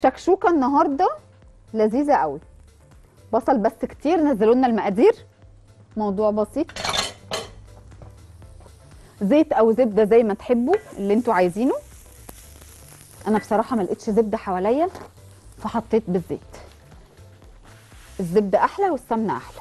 الشكشوكه النهارده لذيذه قوي بصل بس كتير نزلوا لنا المقادير موضوع بسيط زيت او زبده زي ما تحبوا اللي انتوا عايزينه انا بصراحه ما لقيتش زبده حواليا فحطيت بالزيت الزبده احلى والسمنه احلى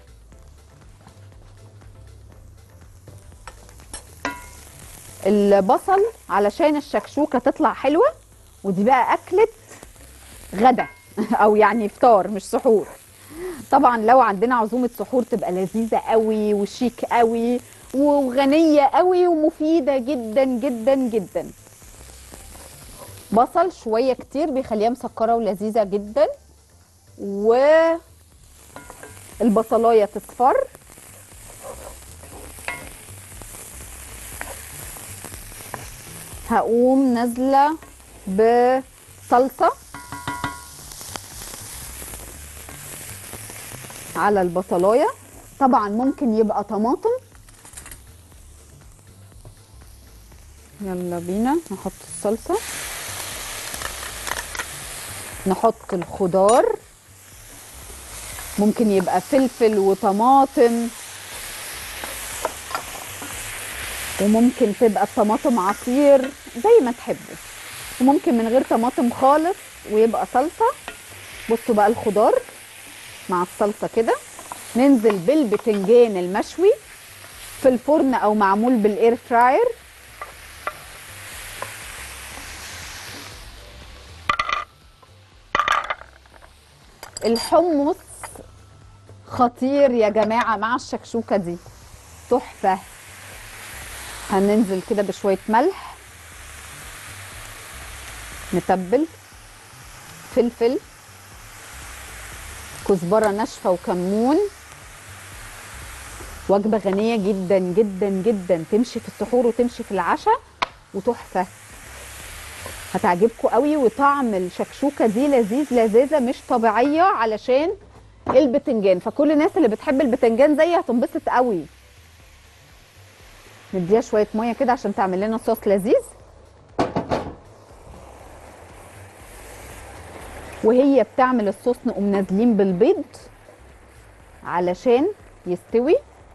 البصل علشان الشكشوكه تطلع حلوه ودي بقى اكله غدا او يعني فطار مش سحور طبعا لو عندنا عزومه سحور تبقى لذيذه قوي وشيك قوي وغنيه قوي ومفيده جدا جدا جدا بصل شويه كتير بيخليها مسكره ولذيذه جدا و البصلايه تصفر هقوم نازله بصلصه على البصلايه طبعا ممكن يبقى طماطم يلا بينا نحط الصلصه نحط الخضار ممكن يبقى فلفل وطماطم وممكن تبقى الطماطم عصير زي ما تحبوا وممكن من غير طماطم خالص ويبقى صلصه بصوا بقى الخضار مع الصلصه كده ننزل بالبتنجان المشوي في الفرن او معمول بالاير فراير الحمص خطير يا جماعه مع الشكشوكه دي تحفه هننزل كده بشويه ملح نتبل فلفل كزبره ناشفه وكمون وجبه غنيه جدا جدا جدا تمشي في السحور وتمشي في العشاء وتحفه هتعجبكم قوي وطعم الشكشوكه دي لذيذ لذيذه مش طبيعيه علشان البتنجان فكل الناس اللي بتحب البتنجان زيي هتنبسط قوي نديها شويه ميه كده عشان تعمل لنا صوص لذيذ وهي بتعمل الصوص نقوم نازلين بالبيض علشان يستوي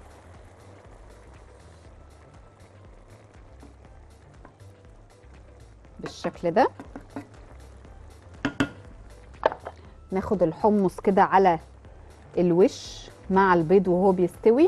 بالشكل ده ناخد الحمص كده على الوش مع البيض وهو بيستوي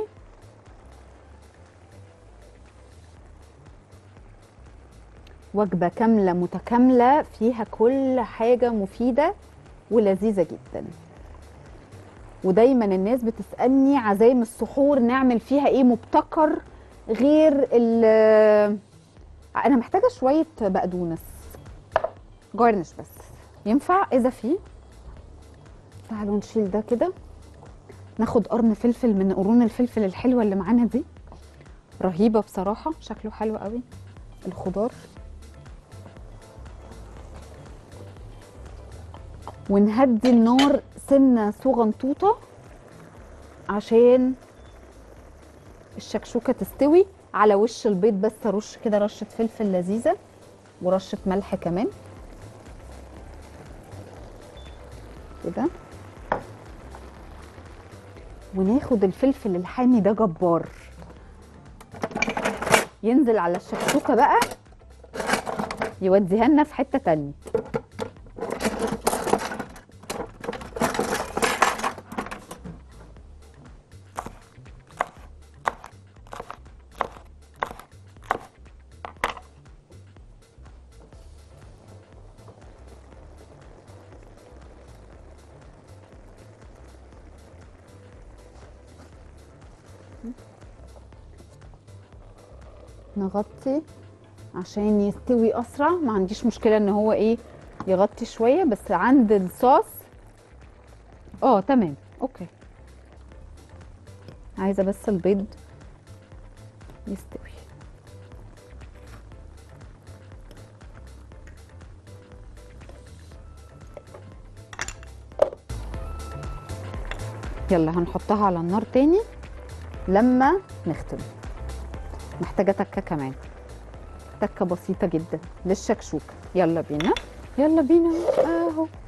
وجبة كاملة متكاملة فيها كل حاجة مفيدة ولذيذة جدا ودايما الناس بتسألني عزايم السحور نعمل فيها ايه مبتكر غير ال انا محتاجة شوية بقدونس جارنش بس ينفع اذا في تعالوا نشيل ده كده ناخد قرن فلفل من قرون الفلفل الحلوة اللي معانا دي رهيبة بصراحة شكله حلو قوي الخضار ونهدي النار سنه صغنطوطه عشان الشكشوكه تستوي على وش البيض بس ارش كده رشه فلفل لذيذه ورشه ملح كمان كده وناخد الفلفل الحامي ده جبار ينزل على الشكشوكه بقى يوديها لنا في حته تانيه نغطي عشان يستوي اسرع ما عنديش مشكله ان هو ايه يغطي شويه بس عند الصوص اه تمام اوكي عايزه بس البيض يستوي يلا هنحطها على النار تاني لما نختم محتاجه تكه كمان تكه بسيطه جدا للشكشوكه يلا بينا يلا بينا آه. اهو